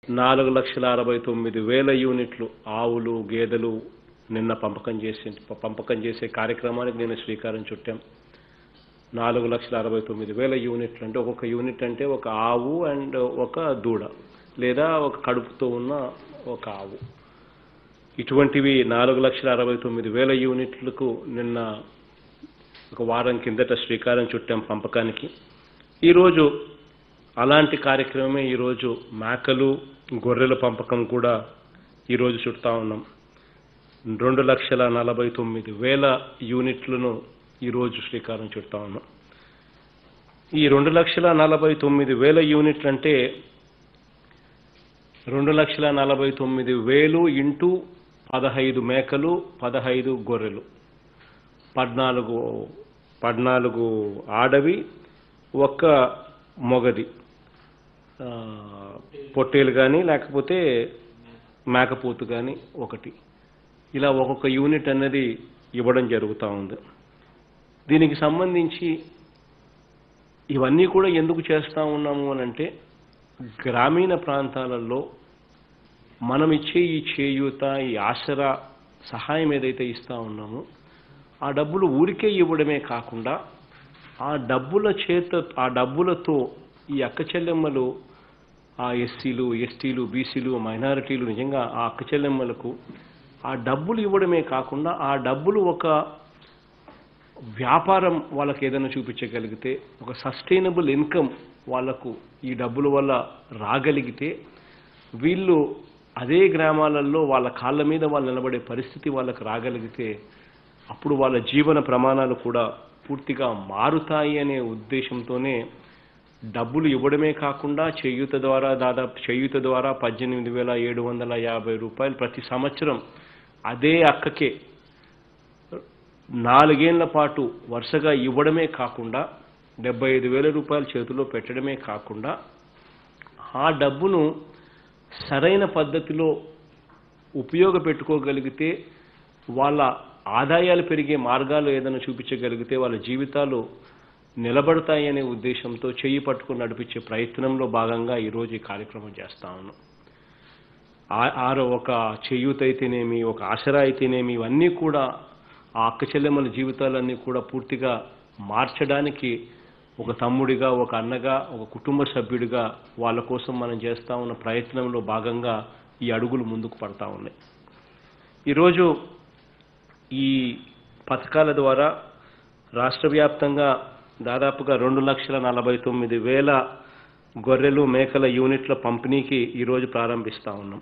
నాలుగు లక్షల అరవై తొమ్మిది వేల యూనిట్లు ఆవులు గేదెలు నిన్న పంపకం చేసి పంపకం చేసే కార్యక్రమానికి నేను శ్రీకారం చుట్టాం నాలుగు లక్షల అరవై తొమ్మిది వేల యూనిట్లు అంటే ఒక్కొక్క యూనిట్ అంటే ఒక ఆవు అండ్ ఒక దూడ లేదా ఒక కడుపుతో ఉన్న ఒక ఆవు ఇటువంటివి నాలుగు లక్షల అరవై తొమ్మిది వేల యూనిట్లకు నిన్న ఒక వారం కిందట శ్రీకారం చుట్టాం పంపకానికి ఈరోజు అలాంటి కార్యక్రమమే ఈరోజు మేకలు గొర్రెల పంపకం కూడా ఈరోజు చుడతా ఉన్నాం రెండు లక్షల నలభై తొమ్మిది వేల యూనిట్లను ఈరోజు శ్రీకారం చుడతా ఉన్నాం ఈ రెండు లక్షల నలభై తొమ్మిది వేల యూనిట్లు అంటే రెండు లక్షల నలభై తొమ్మిది వేలు ఇంటూ పదహైదు మేకలు పదహైదు గొర్రెలు పద్నాలుగు పద్నాలుగు ఆడవి ఒక్క మొగది ఆ, పొట్టేలు కానీ లేకపోతే మేకపోతు కానీ ఒకటి ఇలా ఒక్కొక్క యూనిట్ అనేది ఇవ్వడం జరుగుతూ ఉంది దీనికి సంబంధించి ఇవన్నీ కూడా ఎందుకు చేస్తూ ఉన్నాము అని అంటే గ్రామీణ ప్రాంతాలలో మనం ఇచ్చే ఈ చేయూత ఈ ఆసరా సహాయం ఏదైతే ఇస్తా ఉన్నామో ఆ డబ్బులు ఊరికే ఇవ్వడమే కాకుండా ఆ డబ్బుల చేత ఆ డబ్బులతో ఈ అక్క చెల్లెమ్మలు ఆ ఎస్సీలు ఎస్టీలు బీసీలు మైనారిటీలు నిజంగా ఆ అక్క చెల్లెమ్మలకు ఆ డబ్బులు ఇవ్వడమే కాకుండా ఆ డబ్బులు ఒక వ్యాపారం వాళ్ళకి ఏదైనా చూపించగలిగితే ఒక సస్టైనబుల్ ఇన్కమ్ వాళ్ళకు ఈ డబ్బుల వల్ల రాగలిగితే వీళ్ళు అదే గ్రామాలలో వాళ్ళ కాళ్ళ మీద వాళ్ళు నిలబడే పరిస్థితి వాళ్ళకి రాగలిగితే అప్పుడు వాళ్ళ జీవన ప్రమాణాలు కూడా పూర్తిగా మారుతాయి అనే ఉద్దేశంతోనే డబ్బులు ఇవ్వడమే కాకుండా చేయూత ద్వారా దాదాపు చేయూత ద్వారా పద్దెనిమిది వేల ఏడు వందల యాభై రూపాయలు ప్రతి సంవత్సరం అదే అక్కకే నాలుగేళ్ల పాటు వరుసగా ఇవ్వడమే కాకుండా డెబ్బై ఐదు వేల రూపాయలు చేతిలో పెట్టడమే కాకుండా ఆ డబ్బును సరైన పద్ధతిలో ఉపయోగపెట్టుకోగలిగితే వాళ్ళ ఆదాయాలు పెరిగే మార్గాలు ఏదైనా చూపించగలిగితే వాళ్ళ జీవితాలు నిలబడతాయి అనే ఉద్దేశంతో చెయ్యి పట్టుకుని నడిపించే ప్రయత్నంలో భాగంగా ఈరోజు ఈ కార్యక్రమం చేస్తా ఉన్నాం ఆ- ఆరో ఒక చేయూత అయితేనేమి ఒక ఆసరా అయితేనేమి ఇవన్నీ కూడా ఆ అక్క చెల్లెమ్మల జీవితాలన్నీ కూడా పూర్తిగా మార్చడానికి ఒక తమ్ముడిగా ఒక అన్నగా ఒక కుటుంబ సభ్యుడిగా వాళ్ళ కోసం మనం చేస్తా ఉన్న ప్రయత్నంలో భాగంగా ఈ అడుగులు ముందుకు పడతా ఉన్నాయి ఈరోజు ఈ పథకాల ద్వారా రాష్ట్ర వ్యాప్తంగా దాదాపుగా రెండు లక్షల నలభై తొమ్మిది వేల గొర్రెలు మేకల యూనిట్ల పంపిణీకి ఈరోజు ప్రారంభిస్తా ఉన్నాం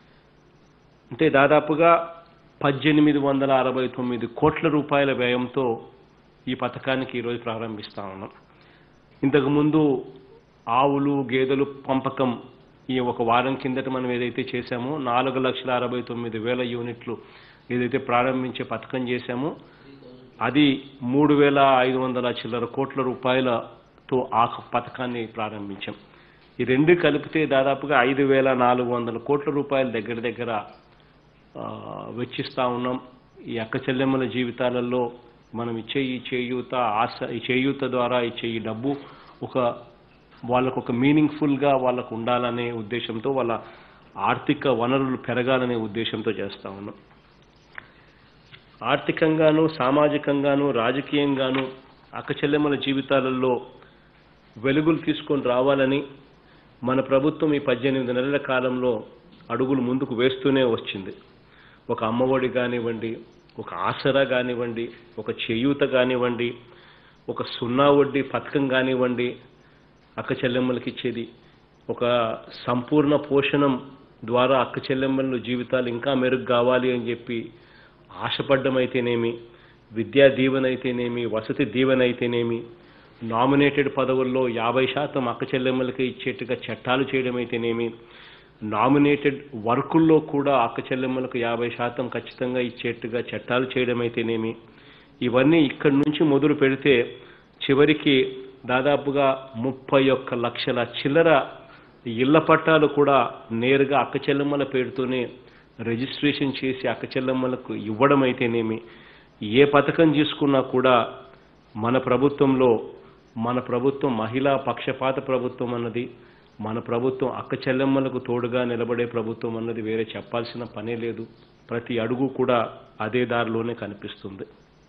అంటే దాదాపుగా పద్దెనిమిది వందల అరవై తొమ్మిది కోట్ల రూపాయల వ్యయంతో ఈ పథకానికి ఈరోజు ప్రారంభిస్తా ఉన్నాం ఇంతకుముందు ఆవులు గేదెలు పంపకం ఈ ఒక వారం కిందట మనం ఏదైతే చేశామో నాలుగు లక్షల అరవై తొమ్మిది వేల యూనిట్లు ఏదైతే ప్రారంభించే పథకం చేశామో అది మూడు వేల ఐదు వందల చిల్లర కోట్ల రూపాయలతో ఆ పథకాన్ని ప్రారంభించాం ఈ రెండు కలిపితే దాదాపుగా ఐదు వేల నాలుగు వందల కోట్ల రూపాయల దగ్గర దగ్గర ఆ, వెచ్చిస్తా ఉన్నాం ఈ అక్క చెల్లెమ్మల జీవితాలలో మనం ఇచ్చే ఈ చేయూత ఆశ ఈ చేయూత ద్వారా ఇచ్చే ఈ డబ్బు ఒక వాళ్ళకు ఒక మీనింగ్ఫుల్గా వాళ్ళకు ఉండాలనే ఉద్దేశంతో వాళ్ళ ఆర్థిక వనరులు పెరగాలనే ఉద్దేశంతో చేస్తా ఉన్నాం ఆర్థికంగాను సామాజికంగాను రాజకీయంగాను అక్క చెల్లెమ్మల జీవితాలలో వెలుగులు తీసుకొని రావాలని మన ప్రభుత్వం ఈ పద్దెనిమిది నెలల కాలంలో అడుగులు ముందుకు వేస్తూనే వచ్చింది ఒక అమ్మఒడి కానివ్వండి ఒక ఆసరా కానివ్వండి ఒక చేయూత కానివ్వండి ఒక సున్నా వడ్డీ పథకం కానివ్వండి అక్క చెల్లెమ్మలకి ఇచ్చేది ఒక సంపూర్ణ పోషణం ద్వారా అక్క చెల్లెమ్మల జీవితాలు ఇంకా మెరుగు కావాలి అని చెప్పి ఆశపడ్డమైతేనేమి విద్యా దీవెన అయితేనేమి వసతి దీవెన అయితేనేమి నామినేటెడ్ పదవుల్లో యాభై శాతం అక్క చెల్లెమ్మలకి ఇచ్చేట్టుగా చట్టాలు చేయడం అయితేనేమి నామినేటెడ్ వర్కుల్లో కూడా అక్క చెల్లెమ్మలకు యాభై శాతం ఖచ్చితంగా ఇచ్చేట్టుగా చట్టాలు చేయడం అయితేనేమి ఇవన్నీ ఇక్కడి నుంచి మొదలు పెడితే చివరికి దాదాపుగా ముప్పై ఒక్క లక్షల చిల్లర ఇళ్ల పట్టాలు కూడా నేరుగా అక్క చెల్లెమ్మల పేరుతోనే రిజిస్ట్రేషన్ చేసి అక్క చెల్లెమ్మలకు ఇవ్వడం అయితేనేమి ఏ పథకం తీసుకున్నా కూడా మన ప్రభుత్వంలో మన ప్రభుత్వం మహిళా పక్షపాత ప్రభుత్వం అన్నది మన ప్రభుత్వం అక్క చెల్లెమ్మలకు తోడుగా నిలబడే ప్రభుత్వం అన్నది వేరే చెప్పాల్సిన పనే లేదు ప్రతి అడుగు కూడా అదే దారిలోనే కనిపిస్తుంది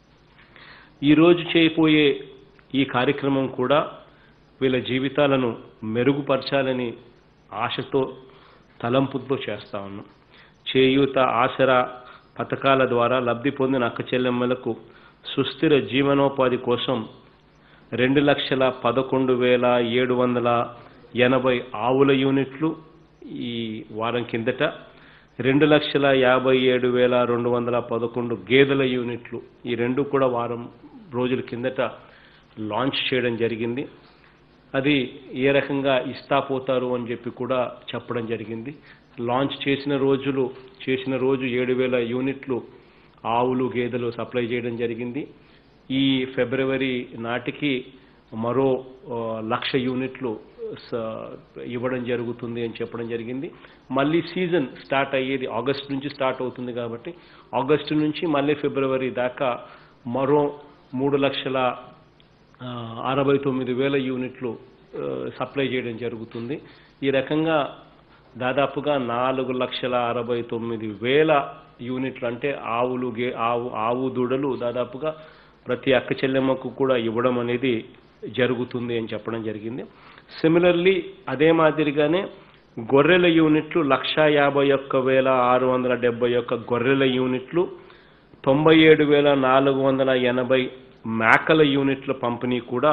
ఈరోజు చేయబోయే ఈ కార్యక్రమం కూడా వీళ్ళ జీవితాలను మెరుగుపరచాలని ఆశతో తలంపుతో చేస్తా ఉన్నాం చేయూత ఆసరా పథకాల ద్వారా లబ్ధి పొందిన అక్క చెల్లెమ్మలకు సుస్థిర జీవనోపాధి కోసం రెండు లక్షల పదకొండు వేల ఏడు వందల ఎనభై ఆవుల యూనిట్లు ఈ వారం కిందట రెండు లక్షల యాభై ఏడు వేల రెండు వందల పదకొండు గేదెల యూనిట్లు ఈ రెండు కూడా వారం రోజుల కిందట లాంచ్ చేయడం జరిగింది అది ఏ రకంగా ఇస్తా పోతారు అని చెప్పి కూడా చెప్పడం జరిగింది లాంచ్ చేసిన రోజులు చేసిన రోజు ఏడు వేల యూనిట్లు ఆవులు గేదెలు సప్లై చేయడం జరిగింది ఈ ఫిబ్రవరి నాటికి మరో ఆ, లక్ష యూనిట్లు స- ఇవ్వడం జరుగుతుంది అని చెప్పడం జరిగింది మళ్ళీ సీజన్ స్టార్ట్ అయ్యేది ఆగస్ట్ నుంచి స్టార్ట్ అవుతుంది కాబట్టి ఆగస్టు నుంచి మళ్ళీ ఫిబ్రవరి దాకా మరో మూడు లక్షల ఆ, అరవై తొమ్మిది వేల యూనిట్లు ఆ, సప్లై చేయడం జరుగుతుంది ఈ రకంగా దాదాపుగా నాలుగు లక్షల అరవై తొమ్మిది వేల యూనిట్లు అంటే ఆవులు గే ఆవు ఆవు దూడలు దాదాపుగా ప్రతి అక్క చెల్లెమ్మకు కూడా ఇవ్వడం అనేది జరుగుతుంది అని చెప్పడం జరిగింది సిమిలర్లీ అదే మాదిరిగానే గొర్రెల యూనిట్లు లక్ష యాభై ఒక్క వేల ఆరు వందల డెబ్బై ఒక్క గొర్రెల యూనిట్లు తొంభై ఏడు వేల నాలుగు వందల ఎనభై మేకల యూనిట్ల పంపిణీ కూడా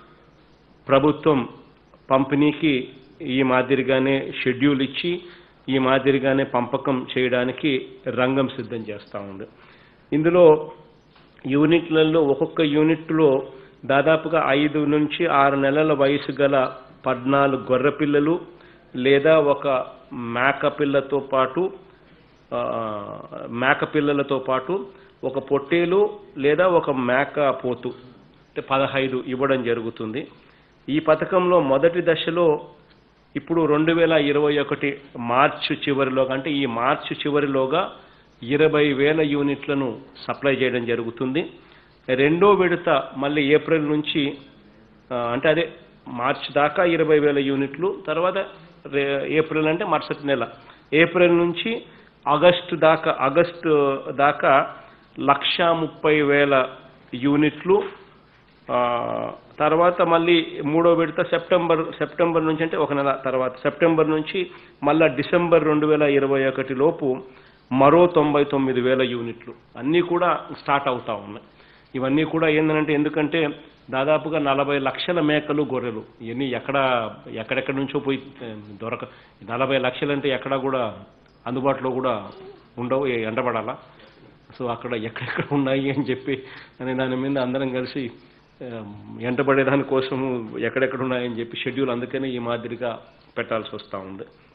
ప్రభుత్వం పంపిణీకి ఈ మాదిరిగానే షెడ్యూల్ ఇచ్చి ఈ మాదిరిగానే పంపకం చేయడానికి రంగం సిద్ధం చేస్తూ ఉంది ఇందులో యూనిట్లలో ఒక్కొక్క యూనిట్లో దాదాపుగా ఐదు నుంచి ఆరు నెలల వయసు గల పద్నాలుగు గొర్రె పిల్లలు లేదా ఒక మేక పిల్లతో పాటు ఆ, మేక పిల్లలతో పాటు ఒక పొట్టేలు లేదా ఒక మేక పోతు అంటే పదహైదు ఇవ్వడం జరుగుతుంది ఈ పథకంలో మొదటి దశలో ఇప్పుడు రెండు వేల ఇరవై ఒకటి మార్చి చివరిలోగా అంటే ఈ మార్చి చివరిలోగా ఇరవై వేల యూనిట్లను సప్లై చేయడం జరుగుతుంది రెండో విడత మళ్ళీ ఏప్రిల్ నుంచి ఆ, అంటే అదే మార్చి దాకా ఇరవై వేల యూనిట్లు తర్వాత రే- ఏప్రిల్ అంటే మరుసటి నెల ఏప్రిల్ నుంచి ఆగస్టు దాకా ఆగస్టు దాకా లక్ష ముప్పై వేల యూనిట్లు ఆ, తర్వాత మళ్ళీ మూడో విడత సెప్టెంబర్ సెప్టెంబర్ నుంచి అంటే ఒక నెల తర్వాత సెప్టెంబర్ నుంచి మళ్ళా డిసెంబర్ రెండు వేల ఇరవై ఒకటి లోపు మరో తొంభై తొమ్మిది వేల యూనిట్లు అన్నీ కూడా స్టార్ట్ అవుతా ఉన్నాయి ఇవన్నీ కూడా ఏంటంటే ఎందుకంటే దాదాపుగా నలభై లక్షల మేకలు గొర్రెలు ఇవన్నీ ఎక్కడ ఎక్కడెక్కడి నుంచో పోయి ఆ, దొరక నలభై లక్షలంటే ఎక్కడ కూడా అందుబాటులో కూడా ఉండవు ఏ- ఎండబడాలా సో అక్కడ ఎక్కడెక్కడ ఉన్నాయి అని చెప్పి అని దాని మీద అందరం కలిసి ఆ, ఎంటబడే దానికోసం ఎక్కడెక్కడ ఉన్నాయని చెప్పి షెడ్యూల్ అందుకని ఈ మాదిరిగా పెట్టాల్సి వస్తూ ఉంది